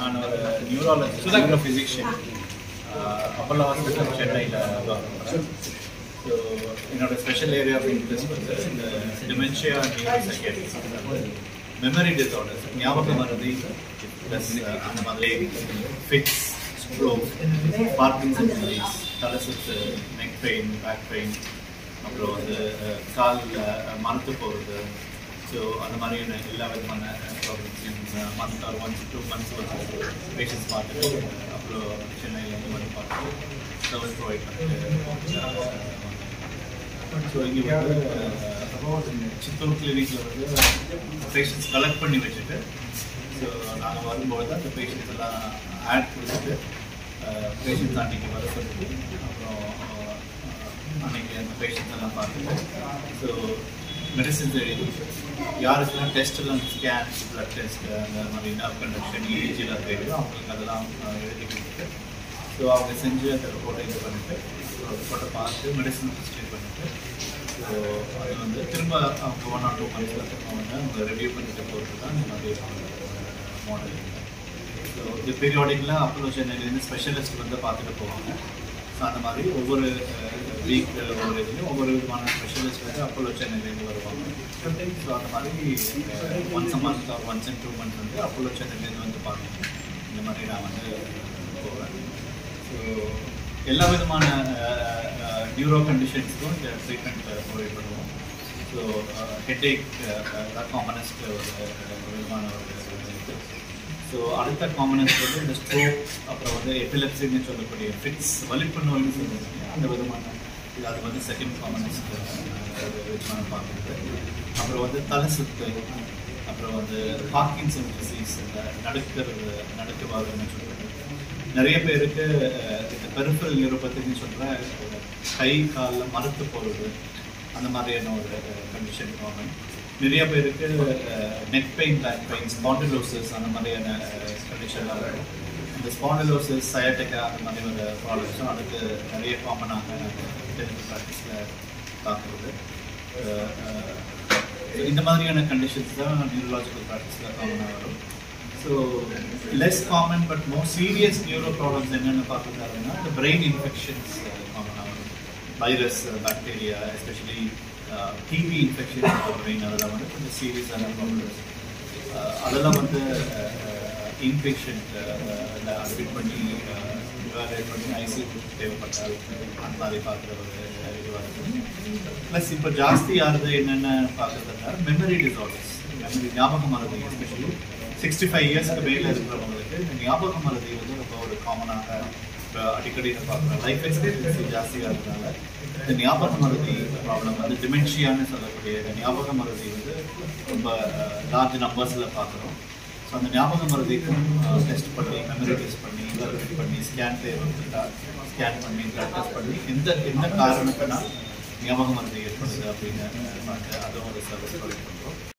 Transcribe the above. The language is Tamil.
நான் ஒரு neurologist neuro physician Apollo hospital சென்னையில் ஸோ என்னோட ஸ்பெஷல் ஏரியா ஆஃப் இன்ட்ரெஸ்ட் வந்து இந்த dementia neuro psychiatry memory disorders ஞாபக மருதி ப்ளஸ் அந்த மாதிரி ஃபிக்ஸ் ஸ்ட்ரோக் பார்க்கின்சன் டிசீஸ் தலை சுத்து நெக் பெயின் பேக் பெயின் அப்புறம் வந்து காலில் மரத்து போகிறது ஸோ அந்த மாதிரியான எல்லா விதமான ப்ராப்ளம்ஸையும் month or once two months வந்து பேஷண்ட்ஸ் பார்த்துட்டு அப்புறம் சென்னையிலேருந்து வந்து பார்த்து சர்வீஸ் ப்ரொவைட் பண்ணிட்டு ஸோ இங்கே வந்து சித்தூர் கிளினிக்கில் வந்து பேஷண்ட்ஸ் கலெக்ட் பண்ணி வச்சுட்டு ஸோ நாங்கள் வரும்போது அந்த பேஷண்ட்ஸ் எல்லாம் ஆட் கொடுத்துட்டு பேஷண்ட்ஸ் அன்னைக்கு வர சொல்லிட்டு அப்புறம் அன்னைக்கு அந்த பேஷண்ட்ஸ் எல்லாம் பார்த்துட்டு ஸோ மெடிசின்ஸ் எழுதி யாருக்கெல்லாம் டெஸ்ட் எல்லாம் ஸ்கேன் பிளட் டெஸ்ட் அந்த மாதிரி நர்வ் கண்டக்ஷன் இடிஜிலாம் தேவையோ அவங்களுக்கு அதெல்லாம் எழுதி கொடுத்துட்டு ஸோ அவங்க செஞ்சு அந்த ரிப்போர்ட்டை இது பண்ணிட்டு ரிப்போர்ட்டை பார்த்து மெடிசன் ப்ரிஸ்கிரைப் பண்ணிட்டு ஸோ அது வந்து திரும்ப அவங்க ஒன் ஆர் டூ மந்த்ஸில் திரும்ப வந்து அவங்க ரிவ்யூ பண்ணிட்டு போகிறது தான் இந்த மாதிரி மாடல் ஸோ இது பீரியாடிக்கலாக அப்போலோ சென்னையிலேருந்து ஸ்பெஷலிஸ்ட் வந்து பார்த்துட்டு போவாங்க ஸோ அந்த மாதிரி ஒவ்வொரு வீக் ஒவ்வொரு இதுலையும் ஒவ்வொரு விதமான ஸ்பெஷலிஸ்ட் வந்து அப்போலோ சென்னையிலேருந்து வருவாங்க ஸோ அந்த மாதிரி once a month or once and two months வந்து அப்போலோ சென்னையிலேருந்து வந்து பார்க்கணும் இந்த மாதிரி நான் வந்து போவேன் ஸோ எல்லா விதமான நியூரோ கண்டிஷன்ஸ்க்கும் இந்த ட்ரீட்மெண்ட் ப்ரொவைட் பண்ணுவோம் ஸோ ஹெட்டேக் காமனஸ்ட் ஒரு விதமான ஒரு இது ஸோ அடுத்த காமனஸ்ட் வந்து இந்த ஸ்ட்ரோக் அப்புறம் வந்து எபிலப்சின்னு சொல்லக்கூடிய ஃபிட்ஸ் வலிப்பு நோய்னு சொல்லுவாங்க அந்த விதமான இது அது வந்து செகண்ட் காமனஸ்ட் விதமான பார்க்குறது அப்புறம் வந்து தலை சுத்து அப்புறம் வந்து பார்க்கின்சன் டிசீஸ் இந்த நடுக்கிறது நடுக்குவாகன்னு சொல்கிறது நிறைய பேருக்கு இந்த பெருஃபல் நியூரோபத்தின்னு சொல்கிற கை காலில் மறுத்து போகிறது அந்த மாதிரியான ஒரு கண்டிஷன் காமன் நிறைய பேருக்கு neck pain back pain spondylosis அந்த மாதிரியான கண்டிஷன் வரும் இந்த ஸ்பாண்டிலோசிஸ் சயட்டிக்கா அந்த மாதிரி ஒரு ப்ராப்ளம்ஸும் அதுக்கு நிறைய காமனாக கிளினிக்கல் ப்ராக்டிஸில் பார்க்குறது இந்த மாதிரியான கண்டிஷன்ஸ் தான் நியூரலாஜிக்கல் ப்ராக்டிஸில் காமனாக வரும் so less common but more serious neuro problems என்னென்னு பார்க்குறாங்கன்னா இந்த பிரெயின் இன்ஃபெக்ஷன்ஸ் காமனாக வரும் virus bacteria especially TB infection brain அதெல்லாம் வந்து கொஞ்சம் சீரியஸான ப்ராப்ளம்ஸ் அதெல்லாம் வந்து இன்பேஷண்ட் அட்மிட் பண்ணி இவாலுவேட் பண்ணி ஐசியூ தேவைப்பட்டால் அந்த மாதிரி பார்க்குற ஒரு இதுவாக இருக்குது ப்ளஸ் இப்போ ஜாஸ்தி ஆகுது என்னென்ன பார்க்குறதுனா மெமரி டிசார்டர்ஸ் மெமரி ஞாபக மருதி எஸ்பெஷலி சிக்ஸ்டி ஃபைவ் இயர்ஸ்க்கு மேலே இருக்கிறவங்களுக்கு இந்த ஞாபக மருதி வந்து ரொம்ப ஒரு காமனாக இப்போ அடிக்கடி இதை பார்க்குறோம் லைஃப் எக்ஸ்பீரியன்ஸ் ஜாஸ்தியாக இருக்கிறதுனால இந்த ஞாபக மருதி ப்ராப்ளம் வந்து டிமென்ஷியான்னு சொல்லக்கூடிய இந்த ஞாபக மருதி வந்து ரொம்ப லார்ஜ் நம்பர்ஸில் பார்க்குறோம் ஸோ அந்த ஞாபக மருதிக்கும் டெஸ்ட் பண்ணி மெமரி டெஸ்ட் பண்ணி இன்டர்பிரேட் பண்ணி ஸ்கேன் தேவைப்பட்டா ஸ்கேன் பண்ணி பிளட் டெஸ்ட் பண்ணி எந்த என்ன காரணத்தினால் ஞாபக மருதி ஏற்படுது அப்படின்னு பார்த்து அதுவும் ஒரு சர்வீஸ் ப்ரொவைட் பண்ணுறோம்